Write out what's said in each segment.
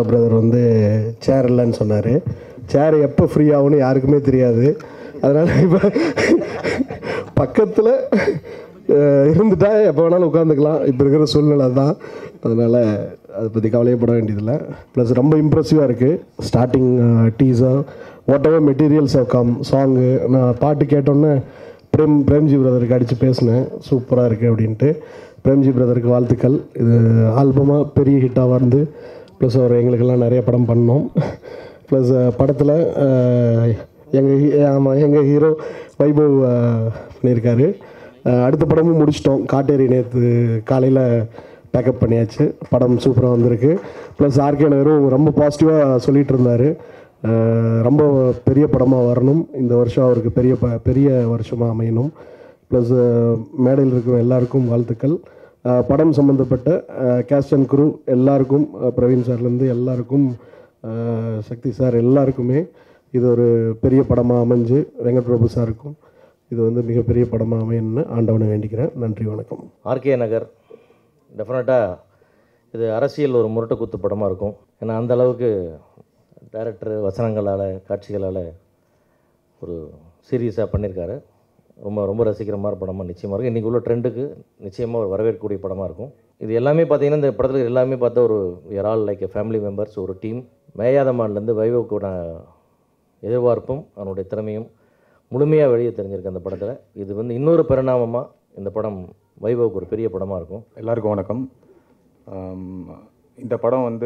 brother வந்து சேர் இல்லைன்னு சொன்னார் சேர் எப்போ ஃப்ரீ ஆகும்னு யாருக்குமே தெரியாது அதனால் இப்போ பக்கத்தில் இருந்துட்டா எப்போ வேணாலும் உட்காந்துக்கலாம் இப்போ இருக்கிற சூழ்நிலை தான் அதனால் அதை பற்றி கவலையப்பட வேண்டியதில்லை ப்ளஸ் ரொம்ப இம்ப்ரெசிவாக இருக்குது starting teaser whatever materials of come song நான் பாட்டு கேட்டோன்னே பிரேம் பிரேம்ஜி பிரதருக்கு அடித்து பேசினேன் சூப்பராக இருக்குது அப்படின்ட்டு பிரேம்ஜி பிரதருக்கு வாழ்த்துக்கள் இது ஆல்பமாக பெரிய ஹிட்டாக வந்து ப்ளஸ் அவர் எங்களுக்கெல்லாம் நிறைய படம் பண்ணோம் ப்ளஸ் படத்தில் எங்கள் ஆமாம் எங்கள் ஹீரோ வைபவ் அஹ், பண்ணியிருக்காரு அஹ், அடுத்த படமும் முடிச்சிட்டோம் காட்டேரி நேற்று காலையில் பேக்கப் பண்ணியாச்சு படம் சூப்பராக வந்திருக்கு ப்ளஸ் ஆர்கே நகரும் ரொம்ப பாசிட்டிவாக சொல்லிகிட்டு இருந்தார் ரொம்ப பெரிய படமாக வரணும் இந்த வருஷம் அவருக்கு பெரிய ப பெரிய வருஷமாக அமையணும் ப்ளஸ் மேடையில் இருக்கிற எல்லாருக்கும் வாழ்த்துக்கள் அஹ், படம் சம்மந்தப்பட்ட கேஸ்ட் அண்ட் குரூ எல்லாருக்கும் அஹ், பிரவீன் சார்லேருந்து எல்லாருக்கும் அஹ், சக்தி சார் எல்லாருக்குமே இது ஒரு பெரிய படமாக அமைஞ்சு வெங்கட் பிரபு சாருக்கும் இது வந்து மிகப்பெரிய படமாக அமையணும்னு ஆண்டவனை வேண்டிக்கிறேன் நன்றி வணக்கம் ஆர்கே நகர் டெஃபினட்டாக இது அரசியல் ஒரு முரட்டு குத்து படமாக இருக்கும் ஏன்னா அந்த அளவுக்கு டைரக்டர் வசனங்களால் காட்சிகளால் ஒரு சீரியஸாக பண்ணியிருக்காரு ரொம்ப ரொம்ப ரசிக்கிற மாதிரி படமாக நிச்சயமாக இருக்கும் இன்றைக்கி உள்ள ட்ரெண்டுக்கு நிச்சயமாக ஒரு வரவேற்கக்கூடிய படமாக இருக்கும் இது எல்லாமே பார்த்தீங்கன்னா இந்த படத்தில் எல்லாமே பார்த்தா ஒரு we are all like a family members ஒரு டீம் மேயாதமான்லேருந்து வைவோக்கூட எதிர்பார்ப்பும் அவனுடைய திறமையும் முழுமையாக வெளியே தெரிஞ்சிருக்கு அந்த படத்தில் இது வந்து இன்னொரு பரிணாமமாக இந்த படம் வைபவுக்கு ஒரு பெரிய படமாக இருக்கும் எல்லாருக்கும் வணக்கம் ஆம், இந்த படம் வந்து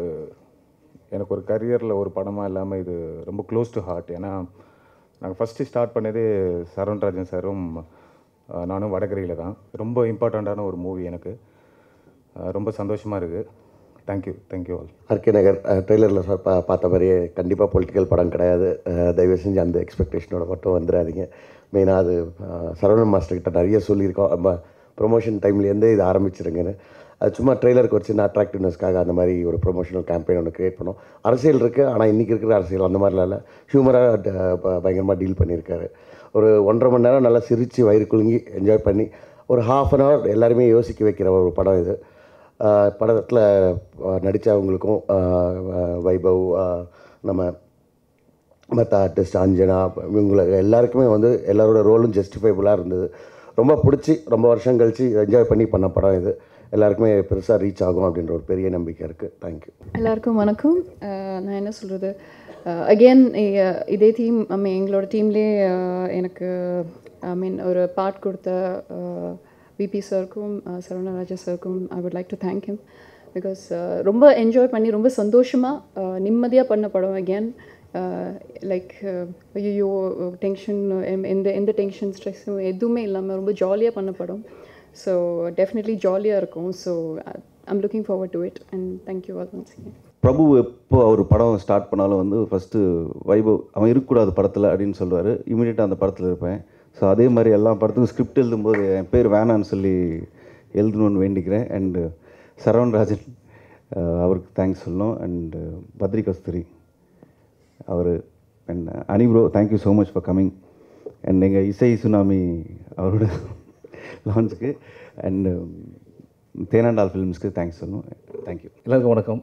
எனக்கு ஒரு கரியரில் ஒரு படமாக இல்லாமல் இது ரொம்ப க்ளோஸ் டு ஹார்ட் ஏன்னா நாங்கள் ஃபஸ்ட்டு ஸ்டார்ட் பண்ணதே சரவணராஜன் சாரும் ஆ, நானும் வடகரையில் தான் ரொம்ப இம்பார்ட்டண்ட்டான ஒரு மூவி எனக்கு ஆ, ரொம்ப சந்தோஷமாக இருக்குது thank you thank you all RK Nagar ட்ரெய்லரில் சார் பா பார்த்த மாதிரியே கண்டிப்பாக பொலிட்டிக்கல் படம் கிடையாது அஹ், தயவு செஞ்சு அந்த எக்ஸ்பெக்டேஷனோட மட்டும் வந்துடாதீங்க மெயினாக அது அஹ், சரவணன் மாஸ்டர் கிட்ட நிறைய சொல்லியிருக்கோம் நம்ம ப்ரொமோஷன் டைம்லேருந்தே இது ஆரம்பிச்சிருங்கன்னு அது சும்மா ட்ரெய்லருக்கு ஒரு சின்ன அட்ராக்டிவ்னஸ்க்காக அந்த மாதிரி ஒரு ப்ரொமோஷனல் கேம்பெயின் ஒன்று க்ரியேட் பண்ணோம் அரசியல் இருக்குது ஆனால் இன்றைக்கி இருக்கிற அரசியல் அந்த மாதிரிலாம் இல்லை ஹியூமராக பயங்கரமாக டீல் பண்ணியிருக்காரு ஒரு ஒன்றரை மணி நேரம் நல்லா சிரித்து வயிறு குலுங்கி என்ஜாய் பண்ணி ஒரு ஹாஃப் அன் ஹவர் எல்லாருமே யோசிக்க வைக்கிற ஒரு படம் இது படத்தில் நடித்தவங்களுக்கும் வைபவ் ஆஹ் நம்ம மற்ற ஆர்டிஸ்ட் அஞ்சனா இவங்களை எல்லாருக்குமே வந்து எல்லாரோட ரோலும் ஜஸ்டிஃபைபுளாக இருந்தது ரொம்ப பிடிச்சி ரொம்ப வருஷம் கழித்து என்ஜாய் பண்ணி பண்ண படம் இது எல்லாருக்குமே பெருசாக ரீச் ஆகும் அப்படின்ற ஒரு பெரிய நம்பிக்கை இருக்குது தேங்க்யூ எல்லாருக்கும் வணக்கம் அஹ் நான் என்ன சொல்கிறது அகெயின் இதே டீம் ஐ மீன் எங்களோட டீம்லேயே எனக்கு ஐ மீன் ஒரு பார்ட் கொடுத்த விபி சருக்கும் சரவணராஜா சருக்கும் I would like to thank him because ரொம்ப என்ஜாய் பண்ணி ரொம்ப சந்தோஷமாக நிம்மதியாக பண்ண படம் அகேன் லைக் ஐயோ டென்ஷன் எந்த எந்த டென்ஷன் ஸ்ட்ரெஸ்ஸும் எதுவுமே இல்லாமல் ரொம்ப ஜாலியாக பண்ண படம் ஸோ டெஃபினெட்லி ஜாலியாக இருக்கும் so I'm looking forward to it and thank you all once again Prabhu எப்போ அவர் படம் ஸ்டார்ட் பண்ணாலும் வந்து ஃபஸ்ட்டு வைபவ் அவன் இருக்கக்கூடாது படத்தில் அப்படின்னு சொல்லுவார் இமீடியட்டாக அந்த படத்தில் இருப்பேன் ஸோ அதே மாதிரி எல்லா படத்துக்கும் ஸ்கிரிப்ட் எழுதும்போது என் பேர் வேணான்னு சொல்லி எழுதணும்னு வேண்டிக்கிறேன் அண்டு சரவணராஜன் அஹ், அவருக்கு தேங்க்ஸ் சொல்லணும் அண்டு பத்ரி கஸ்தூரி அவர் and Ani bro thank you so much for coming and எங்கள் இசை சுனாமி அவரோட லான்ச்சுக்கு அண்டு தேனாண்டால் ஃபிலிம்ஸ்க்கு தேங்க்ஸ் சொல்லணும் தேங்க்யூ எல்லாருக்கும் வணக்கம்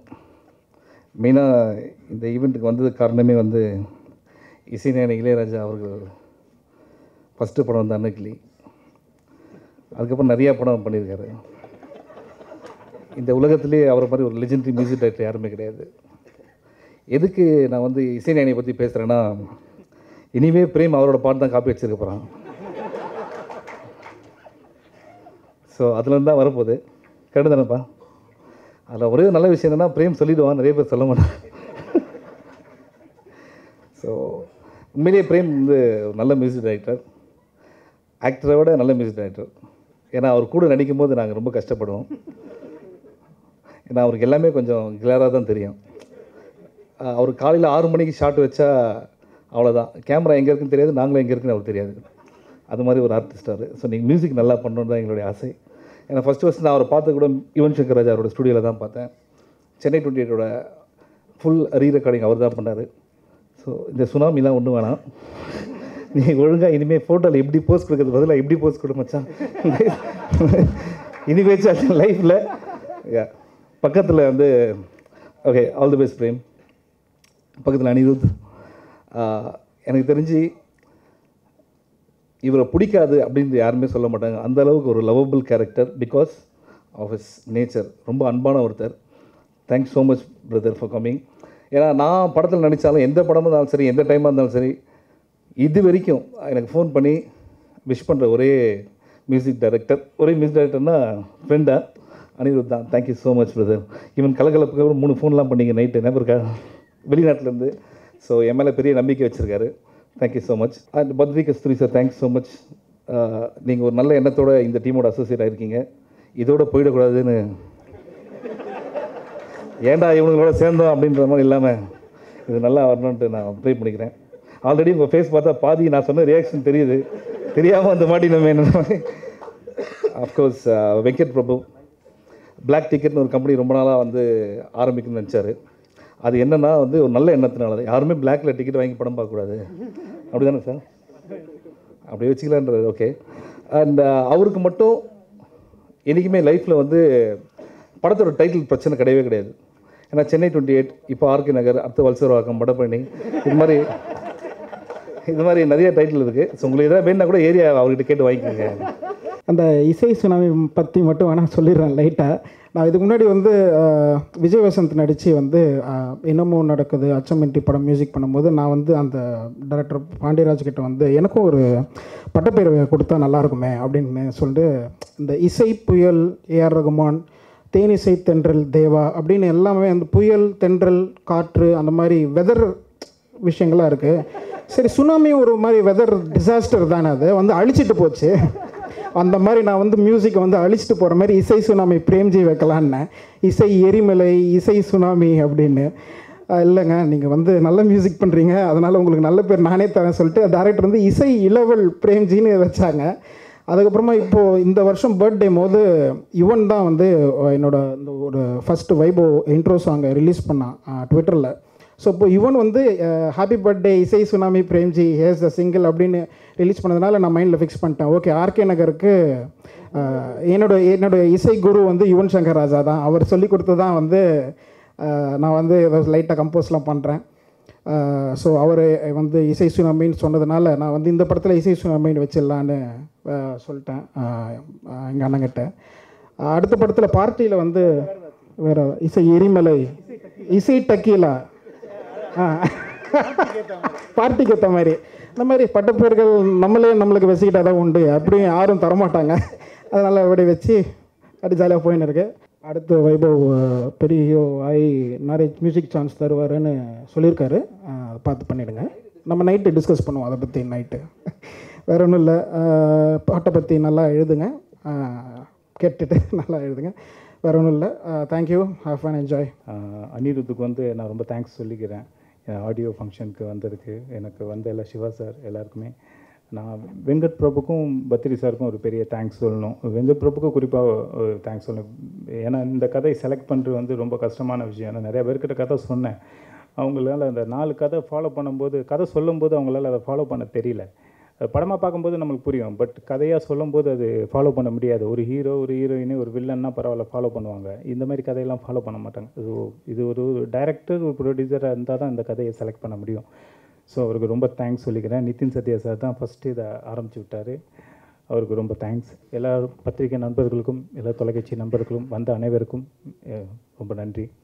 மெயினாக இந்த ஈவெண்ட்டுக்கு வந்ததுக்கு காரணமே வந்து இசைஞானி இளையராஜா அவர்கள் ஃபஸ்ட்டு படம் வந்து அன்னக்கிளி அதுக்கப்புறம் நிறையா படம் பண்ணியிருக்காரு இந்த உலகத்திலே அவரை மாதிரி ஒரு லெஜெண்டரி மியூசிக் டைரக்டர் யாருமே கிடையாது எதுக்கு நான் வந்து இசைஞானியை பற்றி பேசுகிறேன்னா இனிமே பிரேம் அவரோட பாட்டு தான் காப்பி வச்சிருக்க போகிறான் ஸோ அதுலேருந்து தான் வரப்போகுது கரெக்டு தானேப்பா அதில் ஒரே ஒரு நல்ல விஷயம் என்னன்னா பிரேம் சொல்லிடுவான் நிறைய பேர் சொல்ல மாட்டான் ஸோ உண்மையிலேயே பிரேம் வந்து ஒரு நல்ல மியூசிக் டைரக்டர் ஆக்டரை விட நல்ல மியூசிக் டைரக்டர் ஏன்னா அவர் கூட நடிக்கும்போது நாங்கள் ரொம்ப கஷ்டப்படுவோம் ஏன்னா அவருக்கு எல்லாமே கொஞ்சம் கிளியராக தான் தெரியும் அஹ் அவர் காலையில் ஆறு மணிக்கு ஷாட் வச்சா அவ்வளோதான் கேமரா எங்கே இருக்குன்னு தெரியாது நாங்களும் எங்கே இருக்குன்னு அவருக்கு தெரியாது அது மாதிரி ஒரு ஆர்டிஸ்ட் அவர் ஸோ நீங்கள் மியூசிக் நல்லா பண்ணணுன்னு தான் எங்களுடைய ஆசை ஏன்னா ஃபஸ்ட்டு ஃபஸ்ட் நான் அவரை பார்த்து கூட யுவன் சங்கர் ராஜா அவரோட ஸ்டுடியோவில் தான் பார்த்தேன் சென்னை டுவெண்ட்டி எயிட்டோட ஃபுல் ரீ ரெக்கார்டிங் அவர் தான் பண்ணார் ஸோ இந்த சுனாமிலாம் ஒன்றும் வேணாம் நீ ஒழுங்காக இனிமேல் ஃபோட்டோவில் எப்படி போஸ்ட் கொடுக்கறது பதிலாக எப்படி போஸ்ட் கொடு மச்சான் இனிமேச்சு லைஃப்பில் பக்கத்தில் வந்து okay all the best Prem பக்கத்தில் அனிருத் ஆஹ், எனக்கு தெரிஞ்சு இவரை பிடிக்காது அப்படின்னு யாருமே சொல்ல மாட்டாங்க அந்த அளவுக்கு ஒரு lovable character because of his nature ரொம்ப அன்பான ஒருத்தர் thanks so much brother for coming ஏன்னா நான் படத்தில் நடித்தாலும் எந்த படமாக இருந்தாலும் சரி எந்த டைமாக இருந்தாலும் சரி இது வரைக்கும் எனக்கு ஃபோன் பண்ணி விஷ் பண்ணுற ஒரே மியூசிக் டைரக்டர் ஒரே மியூசிக் டைரக்டர்னா ஃப்ரெண்டா அனிருத் தான் thank you so much brother even கலகலப்புக்கு அப்புறம் மூணு ஃபோன்லாம் பண்ணீங்க நைட்டு என்ன இருக்கா வெளிநாட்டிலேருந்து ஸோ என் மேலே பெரிய நம்பிக்கை வச்சுருக்காரு thank you so much and Badri Kasthuri sir thanks so much நீங்கள் ஒரு நல்ல எண்ணத்தோட இந்த டீமோட அசோசியேட் ஆகிருக்கீங்க இதோட போயிடக்கூடாதுன்னு ஏன்டா இவனுங்களோட சேர்ந்தோம் அப்படின்ற மாதிரி இல்லாமல் இது நல்லா வரணுன்ட்டு நான் ப்ரே பண்ணிக்கிறேன் ஆல்ரெடி உங்கள் ஃபேஸ் பார்த்தா பாதி நான் சொன்ன ரியாக்ஷன் தெரியுது தெரியாமல் அந்த மாட்டி நம்ம என்ன அஃப்கோர்ஸ் வெங்கட் பிரபு பிளாக் டிக்கெட்னு ஒரு கம்பெனி ரொம்ப நாளாக வந்து ஆரம்பிக்கணும்னு நினச்சாரு அது என்னன்னா வந்து ஒரு நல்ல எண்ணத்தினால தான் யாருமே பிளாக்ல டிக்கெட் வாங்கி படம் பார்க்கக்கூடாது அப்படி தானே சார் அப்படியே வச்சுக்கலான்றது ஓகே அண்ட் அவருக்கு மட்டும் என்றைக்குமே லைஃப்பில் வந்து படத்தோட டைட்டில் பிரச்சனை கிடையவே கிடையாது ஏன்னா சென்னை டுவெண்ட்டி எயிட் இப்போ ஆர்கே நகர் அடுத்த வல்சர்வாக்கம் வடபழனி இது மாதிரி இது மாதிரி நிறைய டைட்டில் இருக்குது ஸோ உங்களுக்கு எதாவது வேணுன்னா கூட ஏரியா அவர்கிட்ட கேட்டு வாங்கிக்கோங்க அந்த இசை சுனாமி பற்றி மட்டும் வேணால் சொல்லிடுறேன் லைட்டாக நான் இதுக்கு முன்னாடி வந்து அஹ், விஜய் வசந்த் நடித்து வந்து அஹ், இன்னமும் நடக்குது அச்சமின்றி படம் மியூசிக் பண்ணும்போது நான் வந்து அந்த டைரக்டர் பாண்டியராஜ் கிட்ட வந்து எனக்கும் ஒரு பட்டப்பேர் கொடுத்தா நல்லா இருக்குமே அப்படின்னு சொல்லிட்டு இந்த இசை புயல் ஏஆர் ரகுமான் தேனிசை தென்றல் தேவா அப்படின்னு எல்லாமே அந்த புயல் தென்றல் காற்று அந்த மாதிரி வெதர் விஷயங்கள்லாம் இருக்குது சரி சுனாமியும் ஒரு மாதிரி வெதர் டிசாஸ்டர் தானே அது வந்து அழிச்சிட்டு போச்சு அந்த மாதிரி நான் வந்து மியூசிக்கை வந்து அழிச்சிட்டு போகிற மாதிரி இசை சுனாமி பிரேம்ஜி வைக்கலான்னேன் இசை எரிமலை இசை சுனாமி அப்படின்னு அஹ் இல்லைங்க நீங்கள் வந்து நல்ல மியூசிக் பண்ணுறீங்க அதனால் உங்களுக்கு நல்ல பேர் நானே தரேன் சொல்லிட்டு டேரக்டர் வந்து இசை இளவல் பிரேம்ஜின்னு வச்சாங்க அதுக்கப்புறமா இப்போது இந்த வருஷம் பர்த்டே போது யுவன் தான் வந்து அஹ், என்னோட இந்த ஒரு ஃபஸ்ட்டு வைபோ இன்ட்ரோ சாங்கை ரிலீஸ் பண்ணான் ட்விட்டரில் ஸோ இப்போ யுவன் வந்து ஹாப்பி பர்த்டே இசை சுனாமி பிரேம்ஜி ஹேஸ் த சிங்கிள் அப்படின்னு ரிலீஸ் பண்ணதுனால நான் மைண்டில் ஃபிக்ஸ் பண்ணிட்டேன் ஓகே ஆர்கே நகருக்கு அஹ், என்னோட என்னோட இசை குரு வந்து யுவன் சங்கர் ராஜா தான் அவர் சொல்லி கொடுத்து தான் வந்து அஹ், நான் வந்து லைட்டாக கம்போஸ்லாம் பண்ணுறேன் ஸோ அவர் வந்து இசை சுனாமின்னு சொன்னதுனால நான் வந்து இந்த படத்தில் இசை சுனாமின்னு வச்சிடலான்னு அஹ், சொல்லிட்டேன் எங்கள் அண்ணங்கிட்ட அஹ், அடுத்த படத்தில் பார்ட்டியில் வந்து வேறு இசை எரிமலை இசை டக்கீலா ஆ பார்ட்டிக்கு ஏற்ற மாதிரி இந்த மாதிரி பட்டப்பேர்கள் நம்மளே நம்மளுக்கு வச்சுக்கிட்டா தான் உண்டு அப்படியும் யாரும் தரமாட்டாங்க அதனால் அப்படி வச்சு அப்படி ஜாலியாக போயின்னு இருக்கு அடுத்து வைபவ் அஹ், பெரிய ஹீரோ ஆகி நிறைய மியூசிக் சான்ஸ் தருவாருன்னு சொல்லியிருக்காரு அஹ், பார்த்து பண்ணிவிடுங்க நம்ம நைட்டு டிஸ்கஸ் பண்ணுவோம் அதை பற்றி நைட்டு வேற ஒன்றும் இல்லை பாட்டை பற்றி நல்லா எழுதுங்க அஹ், கேட்டுட்டு நல்லா எழுதுங்க வேற ஒன்றும் இல்லை தேங்க்யூ ஹாவ் ஃபன் என்ஜாய் ஆஹ் அனிருத்துக்கு வந்து நான் ரொம்ப தேங்க்ஸ் சொல்லிக்கிறேன் ஆடியோ ஃபங்க்ஷனுக்கு வந்ததுக்கு எனக்கு வந்த எல்லா சிவா சார் எல்லாருக்குமே நான் வெங்கட் பிரபுக்கும் பத்ரி சாருக்கும் ஒரு பெரிய தேங்க்ஸ் சொல்லணும் வெங்கட் பிரபுக்கும் குறிப்பாக தேங்க்ஸ் சொல்லணும் ஏன்னா இந்த கதை செலக்ட் பண்ணுறது வந்து ரொம்ப கஷ்டமான விஷயம் ஏன்னா நிறைய பேர்கிட்ட கதை சொன்னேன் அவங்களால அந்த நாலு கதை ஃபாலோ பண்ணும்போது கதை சொல்லும்போது அவங்களால அதை ஃபாலோ பண்ண தெரியல படமாக பார்க்கும்போது நம்மளுக்கு புரியும் பட் கதையாக சொல்லும்போது அது ஃபாலோ பண்ண முடியாது ஒரு ஹீரோ ஒரு ஹீரோயின் ஒரு வில்லன்னா பரவாயில்ல ஃபாலோ பண்ணுவாங்க இந்த மாதிரி கதையெல்லாம் ஃபாலோ பண்ண மாட்டாங்க ஸோ இது ஒரு டைரக்டர் ஒரு ப்ரொடியூசராக இருந்தால் தான் இந்த கதையை செலக்ட் பண்ண முடியும் ஸோ அவருக்கு ரொம்ப தேங்க்ஸ் சொல்லிக்கிறேன் நிதின் சத்யா சார் தான் ஃபஸ்ட்டு இதை ஆரம்பிச்சு விட்டார் அவருக்கு ரொம்ப தேங்க்ஸ் எல்லா பத்திரிகை நண்பர்களுக்கும் எல்லா தொலைக்காட்சி நண்பர்களும் வந்த அனைவருக்கும் அஹ், ரொம்ப நன்றி